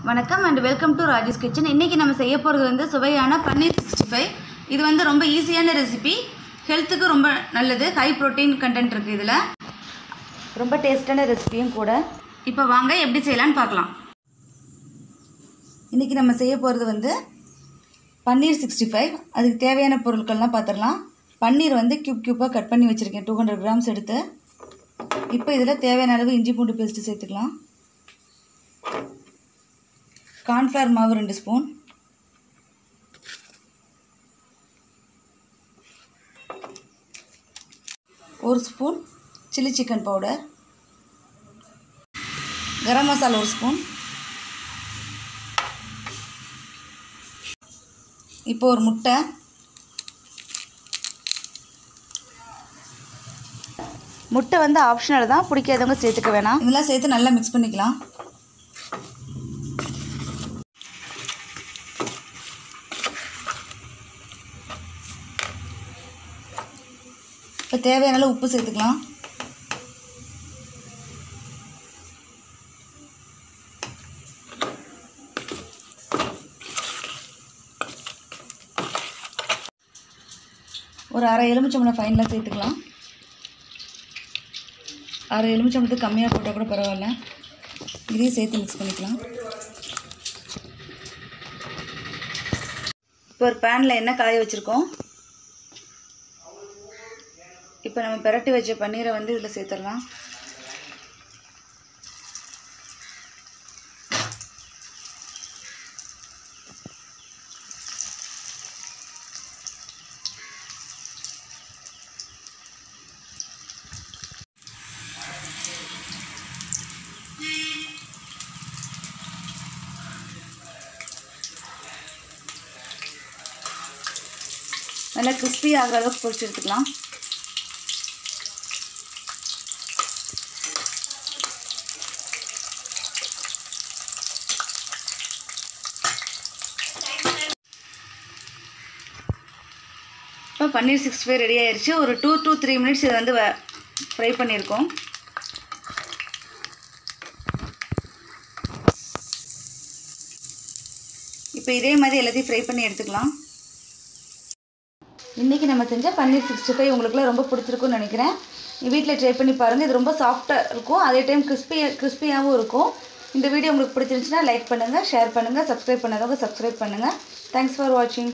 வணக்கம் and welcome to Rajesh kitchen இன்றைக்கி நம்ம செய்ய போகிறது வந்து சுவையான பன்னீர் சிக்ஸ்டி ஃபைவ் இது வந்து ரொம்ப ஈஸியான ரெசிபி ஹெல்த்துக்கு ரொம்ப நல்லது ஹை ப்ரோட்டீன் கண்டென்ட் இருக்குது இதில் ரொம்ப டேஸ்டான ரெசிபியும் கூட இப்போ வாங்க எப்படி செய்யலான்னு பார்க்கலாம் இன்றைக்கி நம்ம செய்ய போகிறது வந்து பன்னீர் சிக்ஸ்டி ஃபைவ் அதுக்கு தேவையான பொருட்கள்லாம் பார்த்துடலாம் பன்னீர் வந்து க்யூப் க்யூப்பாக கட் பண்ணி வச்சுருக்கேன் டூ ஹண்ட்ரட் கிராம்ஸ் எடுத்து இப்போ இதில் தேவையான அளவு இஞ்சி பூண்டு பேஸ்ட்டு சேர்த்துக்கலாம் கார்ன்ஃப்ளவர் மாவு ரெண்டு ஸ்பூன் ஒரு spoon chilli chicken powder garam masala ஒரு ஸ்பூன் இப்போ ஒரு முட்டை முட்டை வந்து ஆப்ஷனல் தான் பிடிக்காதவங்க சேர்த்துக்க வேணாம் இதெல்லாம் சேர்த்து நல்லா மிக்ஸ் பண்ணிக்கலாம் இப்போ தேவையான அளவு உப்பு சேர்த்துக்கலாம் ஒரு அரை எலுமிச்சம்பழம் ஃபைனலாக சேர்த்துக்கலாம் அரை எலுமிச்சம்பழத்துக்கு கம்மியாக போட்டால் கூட பரவாயில்ல இதையும் சேர்த்து மிக்ஸ் பண்ணிக்கலாம் இப்போ ஒரு பேனில் எண்ணெய் காய வச்சுருக்கோம் இப்போ நம்ம பிரட்டி வச்ச பன்னீரை வந்து இதில் சேர்த்துடலாம் நல்லா கிறிஸ்பி ஆகிற அளவுக்கு பொரிச்சு எடுத்துக்கலாம் இப்போ பன்னீர் சிக்ஸ்டி ஃபைவ் ரெடி ஆயிடுச்சு ஒரு டூ டூ த்ரீ மினிட்ஸ் இதை வந்து ஃப்ரை பண்ணியிருக்கோம் இப்போ இதே மாதிரி எல்லாத்தையும் ஃப்ரை பண்ணி எடுத்துக்கலாம் இன்றைக்கி நம்ம செஞ்ச பன்னீர் சிக்ஸ்டி ஃபைவ் உங்களுக்குலாம் ரொம்ப பிடிச்சிருக்குன்னு நினைக்கிறேன் வீட்டில் ட்ரை பண்ணி பாருங்கள் இது ரொம்ப சாஃப்டாக இருக்கும் அதே டைம் கிறிஸ்பி கிறிஸ்பியாகவும் இருக்கும் இந்த வீடியோ உங்களுக்கு பிடிச்சிருந்துச்சுன்னா லைக் பண்ணுங்கள் ஷேர் பண்ணுங்கள் சப்ஸ்கிரைப் பண்ணாதவங்க சப்ஸ்கிரைப் பண்ணுங்கள் தேங்க்ஸ் ஃபார் வாட்சிங்